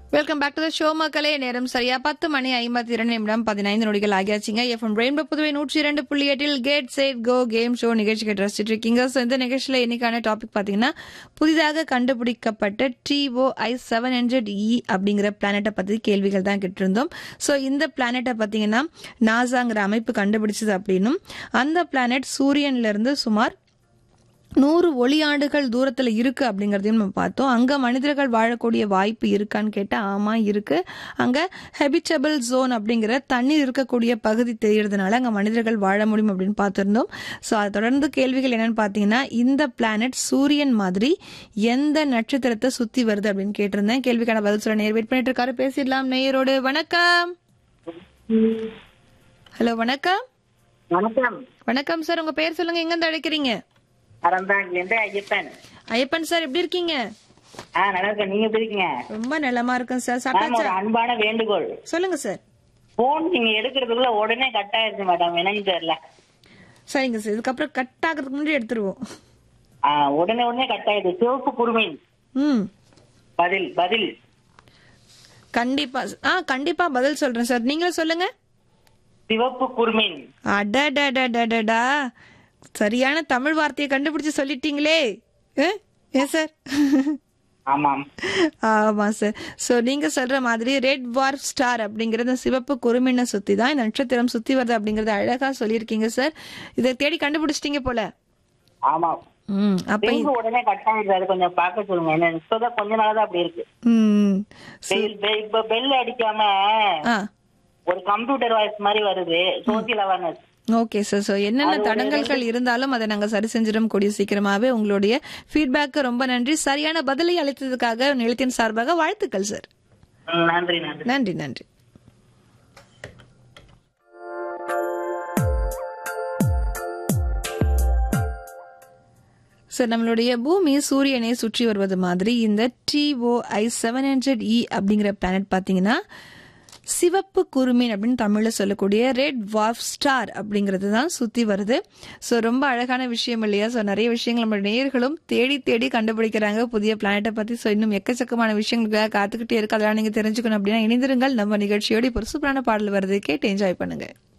Welcome back to the show மக்களே நேரம் சரியா பத்து மணி ஐம்பத்தி இரண்டு நிமிடம் பதினைந்து நொடிகள் ஆகியாச்சுங்க எஃப்எம் ரெயின்போ புதுவை நூற்றி இரண்டு புள்ளி எட்டில் get set go game show நிகழ்ச்சி கேட்டு ரசிச்சிட்டு இருக்கீங்க ஸோ இந்த நிகழ்ச்சியில் இன்னைக்கான டாபிக் பார்த்தீங்கன்னா புதிதாக கண்டுபிடிக்கப்பட்ட T O I seven hundred E அப்படிங்கிற பிளானட்டை பற்றி கேள்விகள் தான் கேட்டிருந்தோம் ஸோ இந்த பிளானட்டை பார்த்தீங்கன்னா நாசாங்கிற அமைப்பு கண்டுபிடிச்சது அப்படின்னும் அந்த பிளானட் சூரியன்ல இருந்து சுமார் நூறு ஒளியாண்டுகள் தூரத்தில் இருக்கு அப்படிங்கிறதையும் நம்ம பார்த்தோம் அங்கே மனிதர்கள் வாழக்கூடிய வாய்ப்பு இருக்கான்னு கேட்டால் ஆமாம் இருக்கு அங்கே ஹெபிட்டபிள் ஜோன் அப்படிங்கிற தண்ணீர் இருக்கக்கூடிய பகுதி தெரியறதுனால அங்கே மனிதர்கள் வாழ முடியும் அப்படின்னு பார்த்துருந்தோம் ஸோ அதை தொடர்ந்து கேள்விகள் என்னன்னு பார்த்தீங்கன்னா இந்த பிளானட் சூரியன் மாதிரி எந்த நட்சத்திரத்தை சுற்றி வருது அப்படின்னு கேட்டிருந்தேன் கேள்விக்கான பதில் சொல்ல நேர் வெயிட் பண்ணிட்டு இருக்காரு பேசிடலாம் நேயரோடு வணக்கம் ஹலோ வணக்கம் வணக்கம் வணக்கம் சார் உங்க பேர் சொல்லுங்க எங்கேருந்து அழைக்கிறீங்க அறந்தாங்கிலேருந்து ஐயப்பன் ஐயப்பன் சார் எப்படி இருக்கீங்க ஆ நல்லா இருக்கேன் நீங்க எப்படி இருக்கீங்க ரொம்ப நலமா இருக்கேன் சார் மேம் சாப்பிட்டாச்சா ஒரு அன்பான வேண்டுகோள் சொல்லுங்க சார் போன் நீங்க எடுக்கிறதுக்குள்ள உடனே கட் ஆயிருச்சு மேடம் என்னன்னு தெரியல சரிங்க சார் இதுக்கப்புறம் கட் ஆகிறதுக்கு முன்னாடி எடுத்துருவோம் ஆ உடனே உடனே கட் ஆயிடுது சிவப்பு குருமீன் ம் பதில் பதில் கண்டிப்பா ஆ கண்டிப்பா பதில் சொல்றேன் சார் நீங்களும் சொல்லுங்க சிவப்பு குருமீன் அடடடடடடா சரியான தமிழ் வார்த்தையை கண்டுபிடிச்சு சொல்லிட்டீங்களே அஹ்? ஏன் சார் ஆமாம் ஆமா சார் சோ நீங்க சொல்ற மாதிரி ரெட் வார்ப் ஸ்டார் அப்படிங்கறது சிவப்பு குறுமினை சுத்தி தான் இந்த நட்சத்திரம் சுத்தி வருது அப்படிங்கறத அழகா சொல்லியிருக்கீங்க சார் இதை தேடி கண்டுபிடிச்சிட்டீங்க போல ஆமாம் ம் அப்ப ரிங்கு உடனே கட் ஆயிடுது அது கொஞ்சம் பார்க்க சொல்லுங்க என்ன இப்பதான் கொஞ்ச நாளா தான் அப்படி இருக்கு ம் பெல் பெல்- இப்ப பெல் அடிக்காம ஆ ஒரு கம்ப்யூட்டர் வாய்ஸ் மாதிரி வருது social awareness okay sir so என்னென்ன தடங்கல்கள் இருந்தாலும் அதை நாங்கள் சரி செஞ்சிடும் கூடிய சீக்கிரமாவே உங்களுடைய ஃபீட்பேக்கு ரொம்ப நன்றி சரியான பதிலை அளித்ததுக்காக நிலையத்தின் சார்பாக வாழ்த்துக்கள் சார் நன்றி நன்றி நன்றி நன்றி சார் நம்மளுடைய பூமி சூரியனை சுற்றி வருவது மாதிரி இந்த டிஓஐ செவன் ஹண்ட்ரட் இ அப்படிங்கிற பிளானட் பார்த்தீங்கன்னா சிவப்பு குருமீன் அப்படின்னு தமிழில் சொல்லக்கூடிய ரெட் வார்ஃப் ஸ்டார் அப்படிங்கிறது தான் சுற்றி வருது ஸோ ரொம்ப அழகான விஷயம் இல்லையா ஸோ நிறைய விஷயங்கள் நம்ம நேயர்களும் தேடி தேடி கண்டுபிடிக்கிறாங்க புதிய பிளானட்டை பற்றி ஸோ இன்னும் எக்கச்சக்கமான விஷயங்களுக்காக காத்துக்கிட்டே இருக்கு அதெல்லாம் நீங்கள் தெரிஞ்சுக்கணும் அப்படின்னா இணைந்திருங்கள் நம்ம நிகழ்ச்சியோடு இப்போ ஒரு சூப்பரான பாடல் வருது கேட்டு என்ஜாய் பண்ணுங்க